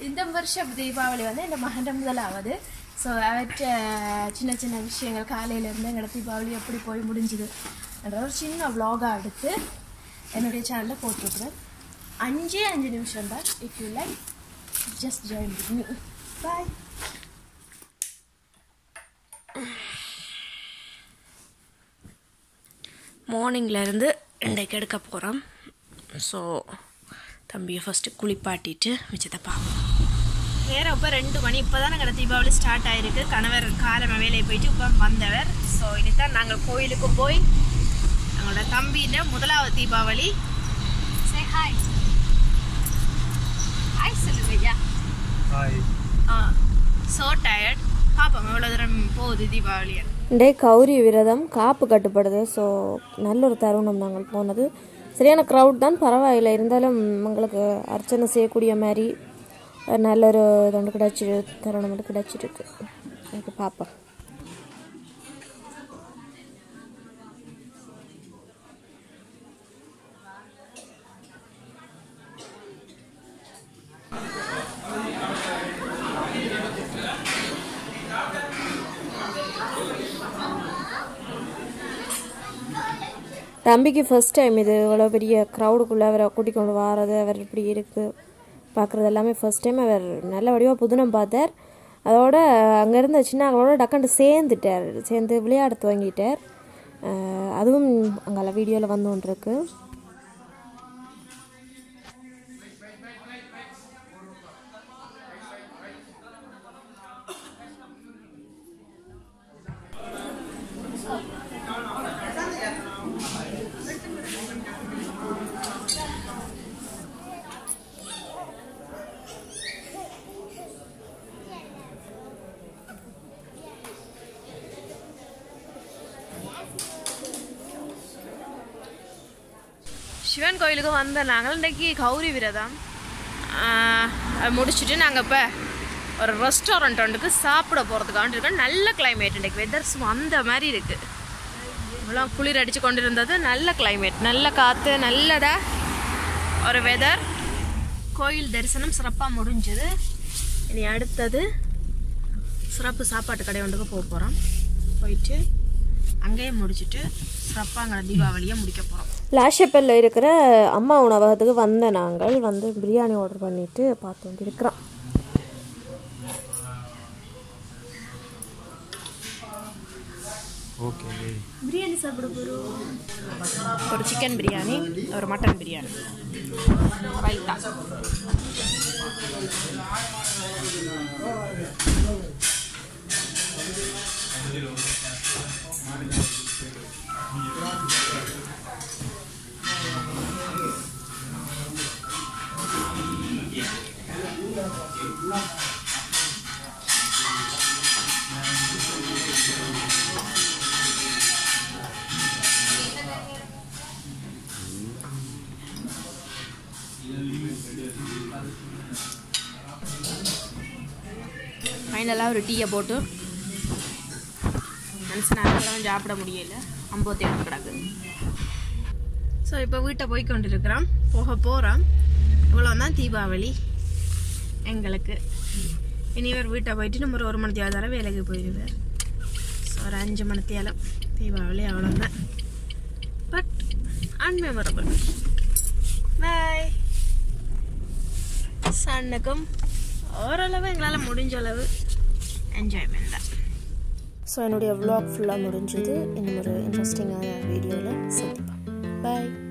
இந்த வருஷம் தீபாவளி வந்து என் மகன் முதலாவது ஸோ அவற்ற சின்ன சின்ன விஷயங்கள் காலையிலேருந்து எங்களோட தீபாவளி எப்படி போய் முடிஞ்சுது என்ற ஒரு சின்ன vlog-ஆ எடுத்து என்னுடைய சேனலில் போட்டுருக்குறேன் அஞ்சே அஞ்சு நிமிஷம் தான் if you like just join with me bye மார்னிங்லேருந்து இன்றைக்கு எடுக்க போகிறோம் ஸோ தம்பியை ஃபஸ்ட்டு குளிப்பாட்டிட்டு மிச்சத்தை பார்ப்போம் நேரம் இப்போ ரெண்டு மணி இப்போ தான் நாங்கள் தீபாவளி ஸ்டார்ட் ஆகிருக்கு கணவர் காலம வேலையை போயிட்டு இப்போ வந்தவர் ஸோ இனித்தான் நாங்கள் கோயிலுக்கு போய் எங்களோட தம்பின முதலாவது தீபாவளி சே ஹாய் ஹாய் சொல்லுங்க ஐயா ஹாய் ஆ ஸோ டயர்ட் பார்ப்போம் எவ்வளோ தூரம் போகுது தீபாவளி டே கௌரி விரதம் காப்பு கட்டுப்படுது ஸோ நல்ல ஒரு தருணம் நாங்கள் போனது சரியான க்ரௌட் தான் பரவாயில்லை இருந்தாலும் எங்களுக்கு அர்ச்சனை செய்யக்கூடிய மாதிரி நல்ல ஒரு இது ஒன்று கிடச்சி தருணம் ஒன்று கிடச்சிருக்கு எனக்கு பார்ப்போம் தம்பிக்கு ஃபர்ஸ்ட் டைம் இது இவ்வளோ பெரிய க்ரௌடுக்குள்ளே அவரை கூட்டிக் கொண்டு வாரது அவர் இப்படி இருக்குது பார்க்குறது எல்லாமே ஃபர்ஸ்ட் டைம் அவர் நல்ல வடிவாக புதுனம் பார்த்தார் அதோட அங்கே இருந்த சின்னங்களோட டக்கண்டு சேர்ந்துட்டார் சேர்ந்து விளையாட துவங்கிட்டார் அஹ் அதுவும் அங்கே வீடியோவில் வந்து ஒன்று இருக்கு சிவன் கோயிலுக்கு வந்த நாங்கள் இன்றைக்கி கௌரி விரதம் ஆஹ், அது முடிச்சுட்டு நாங்கள் இப்போ ஒரு ரெஸ்டாரண்ட் ஒன்றுக்கு சாப்பிட போகிறதுக்காண்டி இருக்கோம் நல்ல கிளைமேட் இன்றைக்கு வெதர் சும்மா அந்த மாதிரி இருக்குது இவ்வளோ குளிர் அடித்து கொண்டு இருந்தது நல்ல கிளைமேட் நல்ல காற்று நல்லதா ஒரு வெதர் கோயில் தரிசனம் சிறப்பாக முடிஞ்சது இனி அடுத்தது சிறப்பு சாப்பாட்டு கடை ஒன்றுக்கு போக போகிறோம் போயிட்டு அங்கேயே முடிச்சுட்டு சிறப்பாக அங்கே தீபாவளியை முடிக்க போகிறோம் லாஷப்பல்ல இருக்கிற அம்மா உணவகத்துக்கு வந்த நாங்கள் வந்து பிரியாணி ஆர்டர் பண்ணிட்டு பார்த்து கொண்டு இருக்கிறோம் ஓகே பிரியாணி சாப்பிட போகிறோம் ஒரு சிக்கன் பிரியாணி ஒரு மட்டன் பிரியாணி ரைத்தா ஃபைனலாக ஒரு டீயை போட்டு மனுஷன் அரைக்கிறவன் சாப்பிட முடியல ஐம்பத்தி ஏழு கிடக்கு ஸோ இப்போ வீட்டை போய் கொண்டிருக்கிறோம் போக போகிறோம் இவ்வளோ தான் தீபாவளி எங்களுக்கு இனி இவர் வீட்டை போயிட்டு நம்ம ஒரு ஒரு மணி தேவை வேலைக்கு போயிடுவார் ஸோ ஒரு அஞ்சு மணி தேலம் தீபாவளி அவ்வளோதான் பட் அன்மெமரபிள் பாய் சன்னுக்கும் ஓரளவு எங்களால் முடிஞ்ச அளவு என்ஜாய்மெண்ட் தான் ஸோ என்னுடைய vlog ஃபுல்லாக முடிஞ்சது இன்னும் ஒரு இன்ட்ரெஸ்டிங்கான வீடியோவில் சந்திப்போம் பாய்